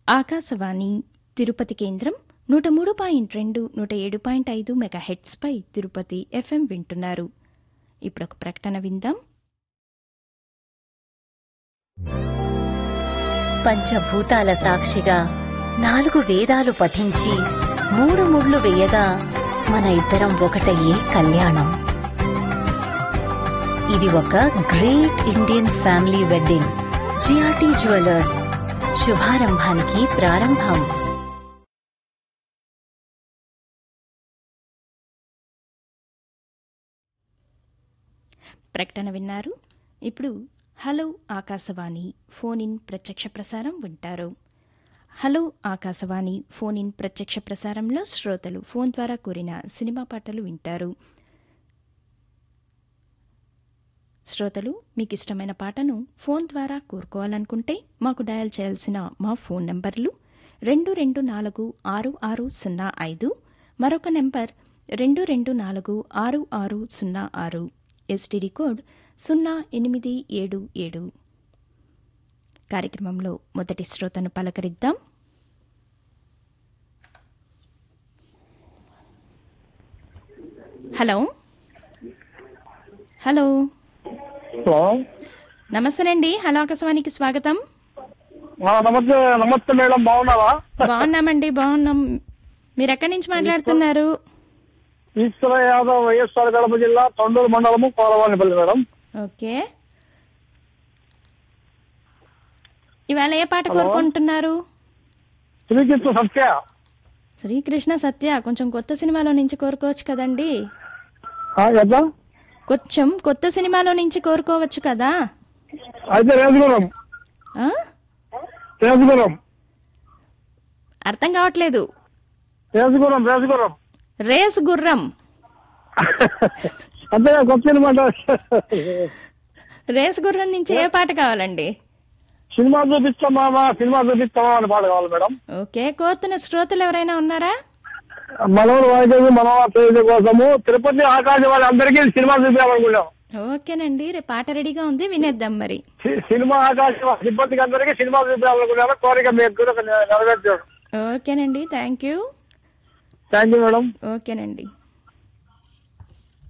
ఆకాశవాణి తిరుపతి కేంద్రం నూట మూడు పాయింట్ రెండు నూట ఏడు పాయింట్ ఐదు మెగా హెడ్స్పై తిరుపతి ఎఫ్ఎం వింటున్నారు ఇప్పుడు ఒక ప్రకటన విందాం పంచభూతాల సాక్షిగా నాలుగు వేదాలు పఠించి మూడు ముళ్ళు వేయగా మన ఇద్దరం ఒకటయ్యే కళ్యాణం ఇది ఒక great Indian family wedding GRT Jewellers శుభారంభానికి ప్రారంభం ప్రకటన విన్నారు ఇప్పుడు హలో ఆకాశవాణి ఫోన్ ఇన్ ప్రత్యక్ష ప్రసారం వింటారు హలో ఆకాశవాణి ఫోన్ ఇన్ ప్రత్యక్ష ప్రసారంలో శ్రోతలు ఫోన్ ద్వారా కోరిన సినిమా పాటలు వింటారు శ్రోతలు మీకు ఇష్టమైన పాటను ఫోన్ ద్వారా కోరుకోవాలనుకుంటే మాకు డయల్ చేయాల్సిన మా ఫోన్ నంబర్లు రెండు రెండు నాలుగు ఆరు ఆరు సున్నా ఐదు మరొక నెంబర్ రెండు రెండు నాలుగు ఆరు ఆరు సున్నా ఆరు ఎస్టీడీ కోడ్ సున్నా ఎనిమిది ఏడు ఏడు కార్యక్రమంలో మొదటి శ్రోతను పలకరిద్దాం హలో హలో హలో నమస్తేనండి హలో ఆకాశవాణికి స్వాగతం ఆ, నమస్తే నమస్తే మేడం బాగున్నారా బాగున్నామండి బాగున్నాం మీరు ఎక్కడి నుంచి మాట్లాడుతున్నారు ఈశ్వర యాదవ్ వైఎస్ఆర్ కడప జిల్లా తొండూరు మండలము కోరవాణిపల్లి మేడం ఓకే ఇవాళ ఏ పాట కోరుకుంటున్నారు శ్రీకృష్ణ సత్య శ్రీకృష్ణ సత్య కొంచెం కొత్త సినిమాలో నుంచి కోరుకోవచ్చు కదండి ఆ, ఎట్లా కొంచెం కొత్త సినిమాలో నుంచి కోరుకోవచ్చు కదా అయితే రేసుగురం ఆ? రేసుగురం అర్థం కావట్లేదు రేసుగురం రేసుగురం రేస్ గుర్రం అంతే కొత్త సినిమా అంటే రేస్ గుర్రం నుంచి ఏ పాట కావాలండి సినిమా చూపిస్తామా సినిమా చూపిస్తామా అని పాట కావాలి మేడం ఓకే కోరుతున్న శ్రోతలు ఎవరైనా ఉన్నారా మనవరు వాయిద్యం మనవ తేజ కోసము తిరుపతి ఆకాశవాణి అందరికీ సినిమా చూపించాలనుకున్నాం ఓకేనండి రేపు పాట రెడీగా ఉంది వినేద్దాం మరి సి- సినిమా ఆకాశవాణి సిబ్బందికి అందరికీ సినిమా చూపించాలనుకున్నాను కోరిక మీకు కూడా నెరవేర్చాడు ఓకేనండి thank you thank you madam ఓకేనండి